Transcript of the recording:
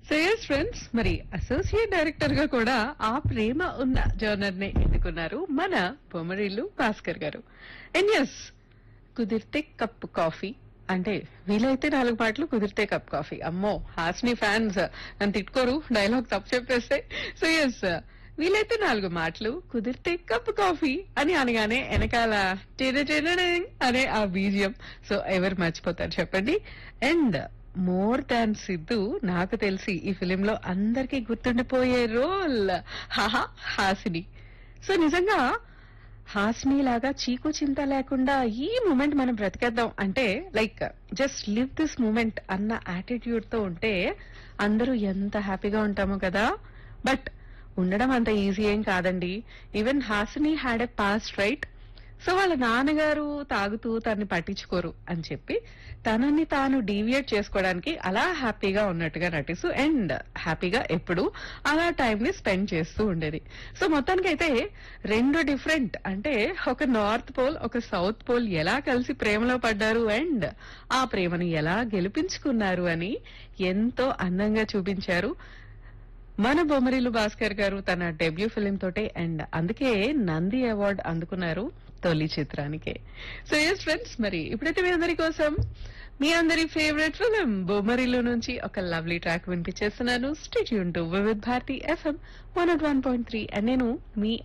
so yes friends మరి associate director గా కూడా ఆ ప్రేమ ఉన్న జర్నర్ ని ఎన్నుకున్నారు మన బొమ్మరిల్లు భాస్కర్ గారు అండ్ ఎస్ కుదిరితే కప్ కాఫీ అంటే వీలైతే నాలుగు పాటలు కుదిరితే కప్ కాఫీ అమ్మో హాస్ని ఫ్యాన్స్ నన్ను తిట్టుకోరు డైలాగ్ తప్పు చెప్పేస్తే సో ఎస్ వీలైతే నాలుగు మాటలు కుదిరితే కప్ కాఫీ అని అనగానే వెనకాల టెన టెనడింగ్ అనే ఆ బీజియం సో ఎవరు మర్చిపోతారు చెప్పండి అండ్ మోర్ దాన్ సిద్ధు నాకు తెలిసి ఈ ఫిలిం లో అందరికీ గుర్తుండిపోయే రోల్ హాహా హాసిని సో నిజంగా హాస్ని లాగా చీకు చింత లేకుండా ఈ మూమెంట్ మనం బ్రతికేద్దాం అంటే like just live this moment అన్న యాటిట్యూడ్ తో ఉంటే అందరూ ఎంత హ్యాపీగా ఉంటామో కదా బట్ ఉండడం అంత ఈజీ ఏం కాదండి even Hasini had a past right so వాళ్ళ నాన్నగారు తాగుతూ తన్ని పట్టించుకోరు అని చెప్పి తనని తాను డీవియేట్ చేసుకోవడానికి అలా హ్యాపీగా ఉన్నట్టుగా నటిస్తూ అండ్ హ్యాపీగా ఎప్పుడు అలా టైం ని స్పెండ్ చేస్తూ ఉండేది సో మొత్తానికి అయితే రెండు డిఫరెంట్ అంటే ఒక నార్త్ పోల్ ఒక సౌత్ పోల్ ఎలా కలిసి ప్రేమలో పడ్డారు అండ్ ఆ ప్రేమను ఎలా గెలిపించుకున్నారు అని ఎంతో అందంగా చూపించారు మన బొమ్మరిల్లు భాస్కర్ గారు తన డెబ్యూ ఫిలిం తోటే అండ్ అందుకే నంది అవార్డు అందుకున్నారు తొలి చిత్రానికే సో ఎస్ ఫ్రెండ్స్ మరి ఇప్పుడైతే మీ అందరి కోసం మీ అందరి ఫేవరెట్ ఫిలిం బొమ్మరిల్లు నుంచి ఒక లవ్లీ ట్రాక్ వినిపించేస్తున్నాను స్టేట్ యూన్ to Vividh Bharati FM one one point three and నేను మీ